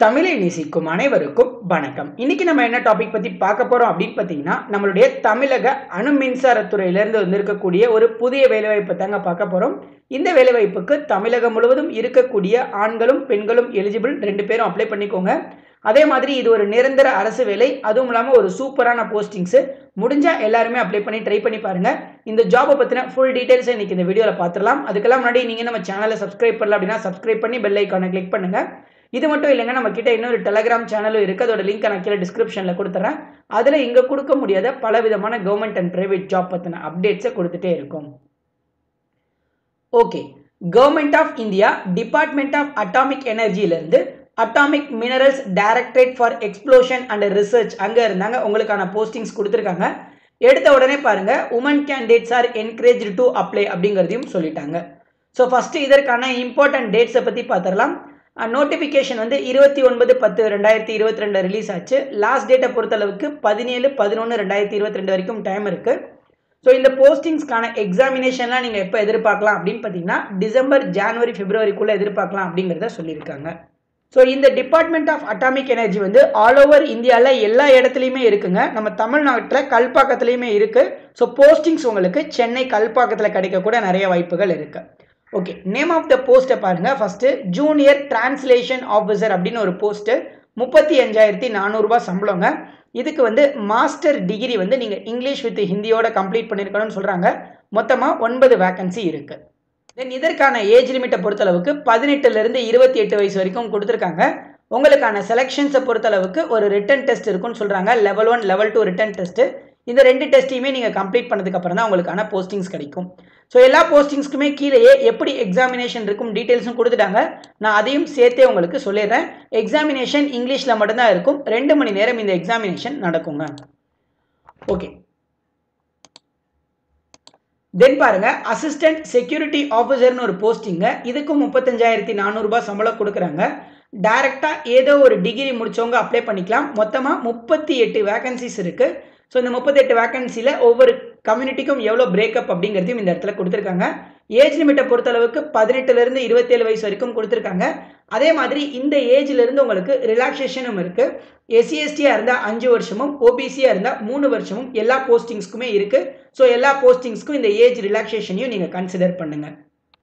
தமிழை நேசிக்கும் அனைவருக்கும் வணக்கம் இன்னைக்கு நம்ம என்ன டாபிக் பத்தி பார்க்க போறோம் அப்படின்னு பார்த்தீங்கன்னா நம்மளுடைய தமிழக அணு மின்சாரத்துறையிலிருந்து வந்திருக்கக்கூடிய ஒரு புதிய வேலைவாய்ப்பு தாங்க பார்க்க போறோம் இந்த வேலைவாய்ப்புக்கு தமிழகம் முழுவதும் இருக்கக்கூடிய ஆண்களும் பெண்களும் எலிஜிபிள் ரெண்டு பேரும் அப்ளை பண்ணிக்கோங்க அதே மாதிரி இது ஒரு நிரந்தர அரசு வேலை அதுவும் இல்லாமல் ஒரு சூப்பரான போஸ்டிங்ஸு முடிஞ்சா எல்லாருமே அப்ளை பண்ணி ட்ரை பண்ணி பாருங்க இந்த ஜாபை பற்றின ஃபுல் டீடைல்ஸை இன்னைக்கு இந்த வீடியோவில் பார்த்துடலாம் அதுக்கெல்லாம் முன்னாடி நீங்கள் நம்ம சேனலை சப்ஸ்கிரைப் பண்ணல அப்படின்னா சப்ஸ்கிரைப் பண்ணி பெல் ஐக்கானை கிளிக் பண்ணுங்க இது மட்டும் இல்லைங்க நம்ம கிட்ட இன்னொரு டெலகிராம் சேனலும் இருக்குது அதோட லிங்க் நான் கீழே டிஸ்கிரிப்ஷனில் கொடுத்துறேன் அதில் இங்கே கொடுக்க முடியாத பல விதமான கவர்மெண்ட் அண்ட் பிரைவேட் ஜாப் பற்றின அப்டேட்ஸை கொடுத்துட்டே இருக்கும் okay government of India department of atomic எனர்ஜியிலேருந்து atomic minerals directorate for exploration and research அங்கே இருந்தாங்க உங்களுக்கான போஸ்டிங்ஸ் கொடுத்துருக்காங்க எடுத்த உடனே பாருங்க women candidates are encourage to apply அப்படிங்கிறதையும் சொல்லிட்டாங்க ஸோ ஃபஸ்ட்டு இதற்கான இம்பார்ட்டன்ட் டேட்ஸை பற்றி பார்த்துடலாம் நோட்டிஃபிகேஷன் வந்து இருபத்தி ஒன்பது பத்து ரெண்டாயிரத்தி இருபத்தி ரெண்டு ரிலீஸ் ஆச்சு லாஸ்ட் டேட்டை பொறுத்தளவுக்கு பதினேழு பதினொன்று ரெண்டாயிரத்தி இருபத்தி ரெண்டு வரைக்கும் டைம் இருக்குது ஸோ இந்த போஸ்டிங்ஸ்க்கான எக்ஸாமினேஷன்லாம் நீங்கள் எப்போ எதிர்பார்க்கலாம் அப்படின்னு பார்த்தீங்கன்னா டிசம்பர் ஜான்வரி பிப்ரவரிக்குள்ளே எதிர்பார்க்கலாம் அப்படிங்கிறத சொல்லியிருக்காங்க ஸோ இந்த டிபார்ட்மெண்ட் ஆஃப் அட்டாமிக் எனர்ஜி வந்து ஆல் ஓவர் இந்தியாவில் எல்லா இடத்துலையுமே இருக்குங்க நம்ம தமிழ்நாட்டில் கல்பாக்கத்துலேயுமே இருக்குது ஸோ போஸ்டிங்ஸ் உங்களுக்கு சென்னை கல்பாக்கத்தில் கிடைக்கக்கூட நிறைய வாய்ப்புகள் இருக்குது ஓகே நேம் ஆஃப் த போஸ்ட்டை பாருங்கள் ஃபஸ்ட்டு ஜூனியர் டிரான்ஸ்லேஷன் ஆஃபீஸர் அப்படின்னு ஒரு போஸ்ட்டு முப்பத்தி அஞ்சாயிரத்தி நானூறுரூபா சம்பளங்க இதுக்கு வந்து மாஸ்டர் டிகிரி வந்து நீங்கள் இங்கிலீஷ் வித் ஹிந்தியோட கம்ப்ளீட் பண்ணியிருக்கணும்னு சொல்கிறாங்க மொத்தமாக ஒன்பது வேக்கன்சி இருக்குது தென் இதற்கான ஏஜ் லிமிட்டை பொறுத்தளவுக்கு பதினெட்டுலேருந்து இருபத்தி எட்டு வயசு வரைக்கும் கொடுத்துருக்காங்க உங்களுக்கான செலெக்ஷன்ஸை பொறுத்தளவுக்கு ஒரு ரிட்டன் டெஸ்ட் இருக்குன்னு சொல்கிறாங்க level one level two written test இந்த ரெண்டு டெஸ்ட்டையுமே நீங்கள் கம்ப்ளீட் பண்ணதுக்கப்புறம் தான் உங்களுக்கான போஸ்டிங்ஸ் கிடைக்கும் ஸோ எல்லா போஸ்டிங்ஸ்க்குமே கீழேயே எப்படி எக்ஸாமினேஷன் இருக்கும் டீட்டெயில்ஸும் கொடுத்துட்டாங்க நான் அதையும் சேர்த்தே உங்களுக்கு சொல்லிடுறேன் எக்ஸாமினேஷன் இங்கிலீஷில் மட்டும்தான் இருக்கும் ரெண்டு மணி நேரம் இந்த எக்ஸாமினேஷன் நடக்குங்க ஓகே தென் பாருங்க அசிஸ்டன்ட் செக்யூரிட்டி ஆஃபீஸர்னு ஒரு போஸ்டிங்க இதுக்கும் முப்பத்தஞ்சாயிரத்தி நானூறுரூபா சம்பளம் கொடுக்குறாங்க டைரெக்டாக ஏதோ ஒரு டிகிரி முடிச்சவங்க அப்ளை பண்ணிக்கலாம் மொத்தமாக முப்பத்தி எட்டு வேகன்சிஸ் இருக்குது ஸோ இந்த முப்பத்தெட்டு வேகன்சியில் ஒவ்வொரு கம்யூனிட்டிக்கும் எவ்வளோ பிரேக்கப் அப்படிங்கிறதையும் இந்த இடத்துல கொடுத்துருக்காங்க ஏஜ் லிமிட்டை பொறுத்தளவுக்கு பதினெட்டுலேருந்து இருபத்தேழு வயசு வரைக்கும் கொடுத்துருக்காங்க அதே மாதிரி இந்த ஏஜ்லேருந்து உங்களுக்கு ரிலாக்ஸேஷனும் இருக்குது எஸ்சிஎஸ்டியாக இருந்தால் அஞ்சு வருஷமும் ஓபிசியாக இருந்தால் மூணு வருஷமும் எல்லா போஸ்டிங்ஸ்க்குமே இருக்குது ஸோ எல்லா போஸ்டிங்ஸ்க்கும் இந்த ஏஜ் ரிலாக்ஸேஷனையும் நீங்கள் கன்சிடர் பண்ணுங்கள்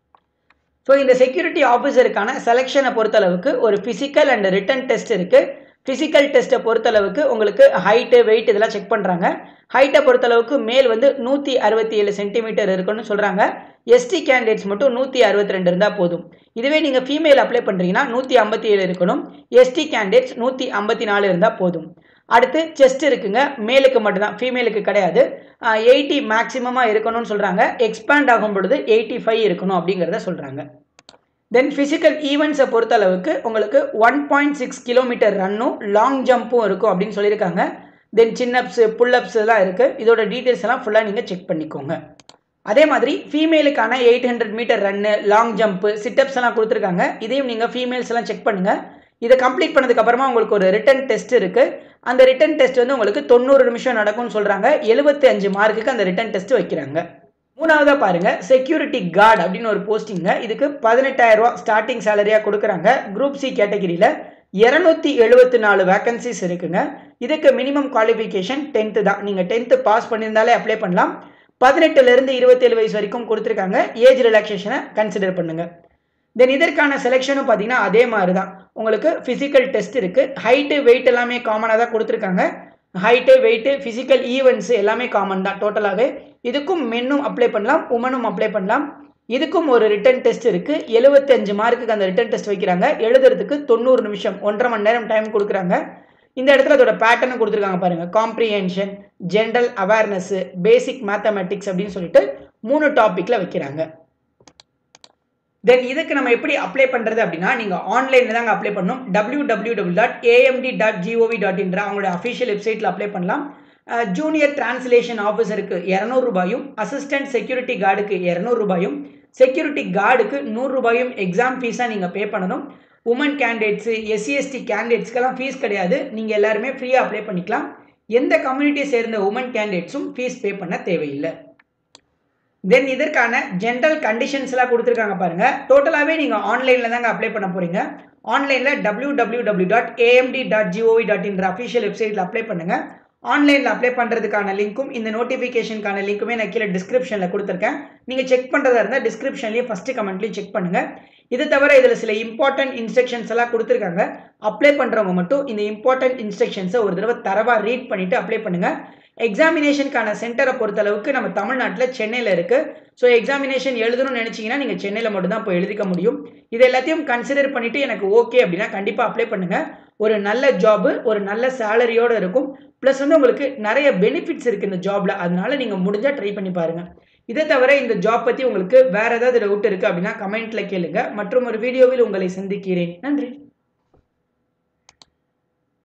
ஸோ இந்த செக்யூரிட்டி ஆஃபீஸருக்கான செலெக்ஷனை பொறுத்தளவுக்கு ஒரு ஃபிசிக்கல் அண்ட் ரிட்டன் டெஸ்ட் இருக்குது ஃபிசிக்கல் டெஸ்ட்டை பொறுத்தளவுக்கு உங்களுக்கு ஹைட்டு வெயிட் இதெல்லாம் செக் பண்ணுறாங்க ஹைட்டை பொறுத்தளவுக்கு மேல் வந்து நூற்றி அறுபத்தி ஏழு சென்டிமீட்டர் இருக்குன்னு சொல்கிறாங்க எஸ்டி கேண்டிடேட்ஸ் மட்டும் நூற்றி அறுபத்தி ரெண்டு இருந்தால் போதும் இதுவே நீங்கள் ஃபீமேல் அப்ளை பண்ணுறீங்கன்னா நூற்றி ஐம்பத்தி ஏழு இருக்கணும் எஸ்டி கேண்டிடேட்ஸ் நூற்றி ஐம்பத்தி நாலு இருந்தால் போதும் அடுத்து செஸ்ட் இருக்குங்க மேலுக்கு மட்டும்தான் ஃபீமேலுக்கு கிடையாது எயிட்டி மேக்ஸிமமாக இருக்கணும்னு சொல்கிறாங்க எக்ஸ்பேண்ட் ஆகும் பொழுது எயிட்டி ஃபைவ் இருக்கணும் அப்படிங்கிறத சொல்கிறாங்க தென் ஃபிசிக்கல் ஈவெண்ட்ஸை பொறுத்தளவுக்கு உங்களுக்கு ஒன் பாயிண்ட் சிக்ஸ் கிலோமீட்டர் ரன்னும் லாங் ஜம்ப்பும் இருக்கும் அப்படின்னு சொல்லியிருக்காங்க தென் சின்னப்ஸு புல்லப்ஸ் எல்லாம் இருக்குது இதோட டீட்டெயில்ஸ் எல்லாம் ஃபுல்லாக நீங்கள் செக் பண்ணிக்கோங்க அதே மாதிரி ஃபீமேலுக்கான eight hundred metre run long jump sit ups எல்லாம் கொடுத்துருக்காங்க இதையும் நீங்கள் ஃபீமேல்ஸ் எல்லாம் செக் பண்ணுங்கள் இதை கம்ப்ளீட் பண்ணதுக்கப்புறமா உங்களுக்கு ஒரு ரிட்டன் டெஸ்ட் இருக்குது அந்த ரிட்டன் டெஸ்ட் வந்து உங்களுக்கு தொண்ணூறு நிமிஷம் நடக்கும்னு சொல்கிறாங்க எழுபத்தி அஞ்சு மார்க்குக்கு அந்த ரிட்டன் டெஸ்ட் வைக்கிறாங்க மூணாவதாக பாருங்கள் செக்யூரிட்டி கார்டு அப்படின்னு ஒரு போஸ்டிங்க இதுக்கு பதினெட்டாயிரம் ரூபா ஸ்டார்டிங் சேலரியாக கொடுக்குறாங்க குரூப் சி கேட்டகிரியில் இரநூத்தி எழுபத்தி நாலு வேகன்சிஸ் இருக்குங்க இதுக்கு மினிமம் குவாலிஃபிகேஷன் டென்த்து தான் நீங்கள் டென்த்து பாஸ் பண்ணியிருந்தாலே அப்ளை பண்ணலாம் பதினெட்டுலேருந்து இருபத்தேழு வயசு வரைக்கும் கொடுத்துருக்காங்க ஏஜ் ரிலாக்ஸேஷனை கன்சிடர் பண்ணுங்கள் தென் இதற்கான செலெக்ஷனும் பார்த்தீங்கன்னா அதே மாதிரி தான் உங்களுக்கு ஃபிசிக்கல் டெஸ்ட் இருக்குது ஹைட்டு வெயிட் எல்லாமே காமனாக தான் கொடுத்துருக்காங்க ஹைட்டு வெயிட்டு ஃபிசிக்கல் ஈவெண்ட்ஸ் எல்லாமே காமன் தான் டோட்டலாகவே இதுக்கும் மென்னும் அப்ளை பண்ணலாம் உமனும் அப்ளை பண்ணலாம் இதுக்கும் ஒரு ரிட்டன் டெஸ்ட் இருக்குது எழுபத்தஞ்சு மார்க்குக்கு அந்த ரிட்டன் டெஸ்ட் வைக்கிறாங்க எழுதுறதுக்கு தொண்ணூறு நிமிஷம் ஒன்றரை மணி நேரம் டைம் கொடுக்குறாங்க இந்த இடத்துல அதோட பேட்டர்னும் கொடுத்துருக்காங்க பாருங்கள் comprehension general awareness basic mathematics அப்படின்னு சொல்லிட்டு மூணு டாப்பிக்கில் வைக்கிறாங்க தென் இதுக்கு நம்ம எப்படி அப்ளை பண்ணுறது அப்படின்னா நீங்கள் ஆன்லைனில் தாங்க அப்ளை பண்ணணும் W W W dot AMD dot gov dot இன்ற அவங்களோட அஃபிஷியல் வெப்சைட்டில் அப்ளை பண்ணலாம் ஜூனியர் டிரான்ஸ்லேஷன் ஆஃபீஸருக்கு இரநூறுபாயும் அசிஸ்டன்ட் செக்யூரிட்டி கார்டுக்கு இரநூறுபாயும் செக்யூரிட்டி கார்டுக்கு நூறுரூபாயும் எக்ஸாம் ஃபீஸாக நீங்கள் பே பண்ணணும் உமன் கேண்டிடேட்ஸு எஸ்சிஎஸ்டி கேண்டிடேட்ஸ்க்கெல்லாம் ஃபீஸ் கிடையாது நீங்கள் எல்லாருமே ஃப்ரீயாக அப்ளை பண்ணிக்கலாம் எந்த கம்யூனிட்டியை சேர்ந்த உமன் கேண்டிடேட்ஸும் ஃபீஸ் பே பண்ண தேவையில்லை தென் இதற்கான ஜென்ரல் கண்டிஷன்ஸ்லாம் கொடுத்துருக்காங்க பாருங்க டோட்டலாகவே நீங்கள் ஆன்லைனில் தாங்க அப்ளை பண்ண போறீங்க ஆன்லைனில் W W W dot AMD dot gov dot இன்ற அஃபிஷியல் வெப்சைட்டில் அப்ளை பண்ணுங்க ஆன்லைனில் அப்ளை பண்ணுறதுக்கான லிங்க்கும் இந்த நோட்டிஃபிகேஷனுக்கான லிங்க்குமே நான் கீழே டிஸ்கிரிப்ஷனில் கொடுத்துருக்கேன் நீங்கள் செக் பண்ணுறதா இருந்தால் டிஸ்கிரிப்ஷன்லேயே ஃபஸ்ட்டு கமெண்ட்லேயும் செக் பண்ணுங்கள் இது தவிர இதில் சில இம்பார்ட்டன்ட் இன்ஸ்ட்ரக்ஷன்ஸ் எல்லாம் கொடுத்துருக்காங்க அப்ளை பண்ணுறவங்க மட்டும் இந்த இம்பார்ட்டன்ட் இன்ஸ்ட்ரக்ஷன்ஸை ஒரு தடவை தரவாக ரீட் பண்ணிவிட்டு அப்ளை பண்ணுங்கள் எக்ஸாமினேஷனுக்கான சென்டரை பொறுத்தளவுக்கு நம்ம தமிழ்நாட்டில் சென்னையில் இருக்குது ஸோ எக்ஸாமினேஷன் எழுதணும்னு நினச்சிங்கன்னா நீங்கள் சென்னையில் மட்டும்தான் போய் எழுதிக்க முடியும் இது எல்லாத்தையும் கன்சிடர் பண்ணிவிட்டு எனக்கு ஓகே அப்படின்னா கண்டிப்பாக அப்ளை பண்ணுங்கள் ஒரு நல்ல ஜாபு ஒரு நல்ல சேலரியோடு இருக்கும் ப்ளஸ் வந்து உங்களுக்கு நிறைய பெனிஃபிட்ஸ் இருக்குது இந்த ஜாபில் அதனால நீங்கள் முடிஞ்சால் ட்ரை பண்ணி பாருங்கள் இதை தவிர இந்த ஜாப் பற்றி உங்களுக்கு வேறு ஏதாவது டவுட் இருக்குது அப்படின்னா கமெண்ட்டில் கேளுங்க மற்றும் ஒரு வீடியோவில் உங்களை சந்திக்கிறேன் நன்றி